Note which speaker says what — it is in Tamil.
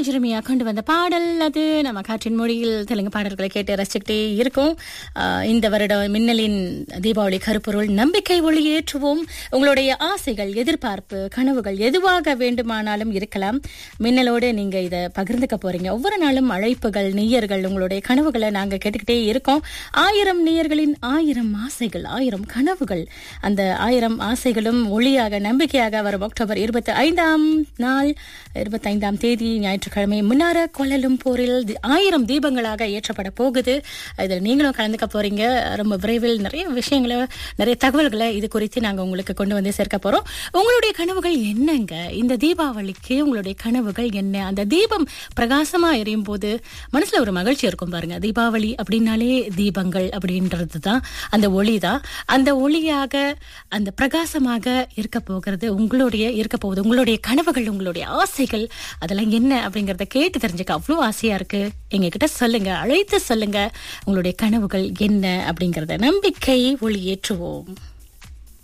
Speaker 1: ஜெரமியா கொண்டு வந்த பாடல் அது நம்ம காற்றின் மொழியில் தெலுங்கு பாடல்களை கேட்டு ரசிச்சுக்கிட்டே இருக்கோம் ஆஹ் இந்த வருடம் மின்னலின் தீபாவளி கருப்பொருள் நம்பிக்கை ஒளி ஏற்றுவோம் உங்களுடைய ஆசைகள் எதிர்பார்ப்பு கனவுகள் எதுவாக வேண்டுமானாலும் இருக்கலாம் மின்னலோடு நீங்க இதை பகிர்ந்துக்க போறீங்க ஒவ்வொரு நாளும் அழைப்புகள் நேயர்கள் உங்களுடைய கனவுகளை நாங்க கேட்டுக்கிட்டே இருக்கோம் ஆயிரம் நேயர்களின் ஆயிரம் ஆசைகள் ஆயிரம் கனவுகள் அந்த ஆயிரம் ஆசைகளும் ஒளியாக நம்பிக்கையாக வரும் அக்டோபர் இருபத்தி ஐந்தாம் நாள் இருபத்தைந்தாம் தேதி ஞாயிற்றுக்கிழமை முன்னார கோலலும்பூரில் தி- ஆயிரம் தீபங்களாக ஏற்றப்பட போகுது இதில் நீங்களும் கலந்துக்க போறீங்க ரொம்ப விரைவில் நிறைய விஷயங்களை நிறைய தகவல்களை இது குறித்து நாங்க உங்களுக்கு கொண்டு வந்து சேர்க்க போறோம் உங்களுடைய கனவுகள் என்னங்க இந்த தீபாவளிக்கு உங்களுடைய கனவுகள் என்ன அந்த தீபம் பிரகாசமா எரியும் போது மனசுல ஒரு மகிழ்ச்சி இருக்கும் பாருங்க தீபாவளி அப்படின்னாலே தீபங்கள் அப்படின்றது தான் அந்த ஒளி தான் அந்த ஒளியாக அந்த பிரகாசமாக இருக்க போகிறது உங்களுடைய இருக்க போகுது உங்களுடைய கனவுகள் உங்களுடைய ஆசைகள் அதெல்லாம் என்ன அப்படிங்கறத கேட்டு தெரிஞ்சுக்க அவ்வளோ ஆசையா இருக்கு எங்க கிட்ட சொல்லுங்க அழைத்து சொல்லுங்க உங்களுடைய கனவுகள் என்ன அப்படிங்கறத நம்பிக்கை ஒளி ஏற்றுவோம்